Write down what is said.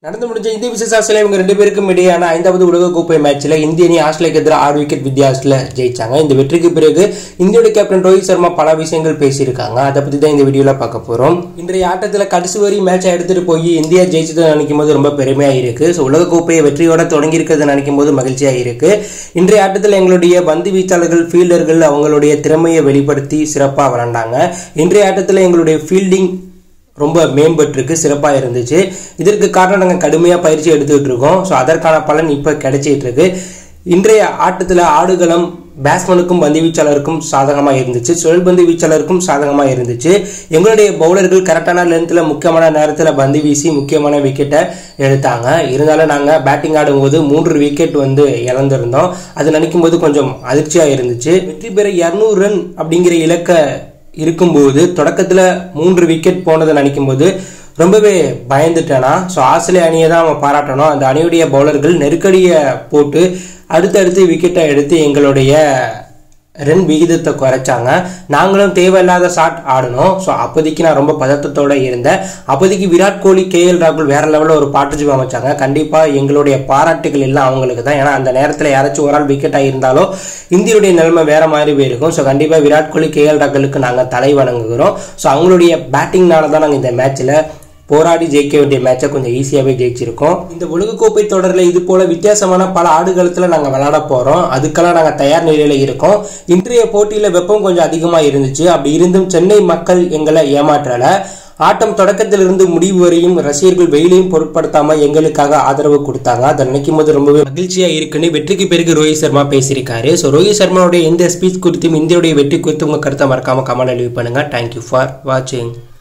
நடந்து முடிஞ்ச இந்திய விசேஷ ஆஸ்திரேலியா இவங்க ரெண்டு பேருக்கும் இடையான ஐந்தாவது உலகக்கோப்பை மேட்ச்ல இந்திய அணி ஆஸ்திரேலியாக்கு எதிராக ஆறு விக்கெட் வித்தியாசத்தில் ஜெயிச்சாங்க இந்த வெற்றிக்கு பிறகு இந்தியோட கேப்டன் ரோஹித் சர்மா பல விஷயங்கள் பேசியிருக்காங்க அதை பத்தி தான் இந்த வீடியோல பார்க்க போறோம் இன்றைய ஆட்டத்தில் கடைசி வரை மேட்சை எடுத்துட்டு போய் இந்தியா ஜெயிச்சதை நினைக்கும் போது ரொம்ப பெருமையா இருக்கு ஸோ உலகக்கோப்பையை வெற்றியோட தொடங்கி இருக்கிறத நினைக்கும் போது மகிழ்ச்சியா இருக்கு இன்றைய ஆட்டத்தில் எங்களுடைய பந்து வீச்சாளர்கள் ஃபீல்டர்கள் அவங்களுடைய திறமையை வெளிப்படுத்தி சிறப்பாக விளையாண்டாங்க இன்றைய ஆட்டத்தில் எங்களுடைய ஃபீல்டிங் ரொம்ப மேம்பட்டிருக்கு சிறப்பாக இருந்துச்சு இதற்கு காரணம் நாங்கள் கடுமையாக பயிற்சி எடுத்துக்கிட்டு இருக்கோம் ஸோ அதற்கான பலன் இப்போ கிடைச்சிட்டு இருக்கு இன்றைய ஆட்டத்தில் ஆடுகளம் பேட்ஸ்மேனுக்கும் பந்து வீச்சாளருக்கும் சாதகமாக இருந்துச்சு சுழல் பந்து வீச்சாளருக்கும் சாதகமாக இருந்துச்சு எங்களுடைய பவுலர்கள் கரெக்டான லென்த்தில் முக்கியமான நேரத்தில் பந்து வீசி முக்கியமான விக்கெட்டை எடுத்தாங்க இருந்தாலும் நாங்கள் பேட்டிங் ஆடும்போது மூன்று விக்கெட் வந்து இழந்திருந்தோம் அது நினைக்கும் போது கொஞ்சம் அதிர்ச்சியாக இருந்துச்சு வெற்றி பெற இரநூறு ரன் அப்படிங்கிற இலக்கை இருக்கும்போது தொடக்கத்தில் மூன்று விக்கெட் போனதை நினைக்கும் போது ரொம்பவே பயந்துட்டேனா ஸோ ஆஸ்திரேலிய அணியை தான் அவன் பாராட்டணும் அந்த அணியுடைய பவுலர்கள் நெருக்கடியை போட்டு அடுத்தடுத்து விக்கெட்டை எடுத்து எங்களுடைய ரன் விகிதத்தை குறைச்சாங்க நாங்களும் தேவையில்லாத ஷாட் ஆடணும் ஸோ அப்போதைக்கு நான் ரொம்ப பதட்டத்தோட இருந்தேன் அப்போதைக்கு விராட் கோலி கே எல் ராகுல் வேற லெவலில் ஒரு பார்ட்னர்ஷிப் அமைச்சாங்க கண்டிப்பாக எங்களுடைய பாராட்டுகள் எல்லாம் அவங்களுக்கு தான் ஏன்னா அந்த நேரத்தில் யாராச்சும் ஒரு ஆள் விக்கெட் ஆகியிருந்தாலும் இந்தியருடைய நிலைமை வேற மாதிரி போயிருக்கும் ஸோ கண்டிப்பாக விராட் கோலி கே எல் ராகுலுக்கு நாங்கள் தலை வணங்குகிறோம் ஸோ அவங்களுடைய பேட்டிங்னால தான் நாங்கள் இந்த மேட்ச்சில் போராடி ஜெயிக்க வேண்டிய மேட்சை கொஞ்சம் ஈஸியாகவே ஜெயிச்சிருக்கோம் இந்த உலகக்கோப்பை தொடரில் இது போல வித்தியாசமான பல ஆடுகளத்தில் நாங்கள் விளையாட போகிறோம் அதுக்கெல்லாம் நாங்கள் தயார் நிலையில் இருக்கோம் இன்றைய போட்டியில் வெப்பம் கொஞ்சம் அதிகமாக இருந்துச்சு அப்படி இருந்தும் சென்னை மக்கள் எங்களை ஏமாற்றலை ஆட்டம் தொடக்கத்திலிருந்து முடிவு வரையும் ரசிகர்கள் வெயிலையும் பொருட்படுத்தாம எங்களுக்காக ஆதரவு கொடுத்தாங்க அதை நினைக்கும் போது ரொம்பவே மகிழ்ச்சியா இருக்குன்னு வெற்றிக்கு பிறகு ரோஹித் சர்மா பேசியிருக்காரு ஸோ ரோஹித் சர்மாவுடைய இந்த ஸ்பீச் குறித்தும் இந்தியாவுடைய வெற்றி குறித்து உங்க கருத்தை மறக்காம கமெண்ட் அழிவு பண்ணுங்க தேங்க்யூ ஃபார் வாட்சிங்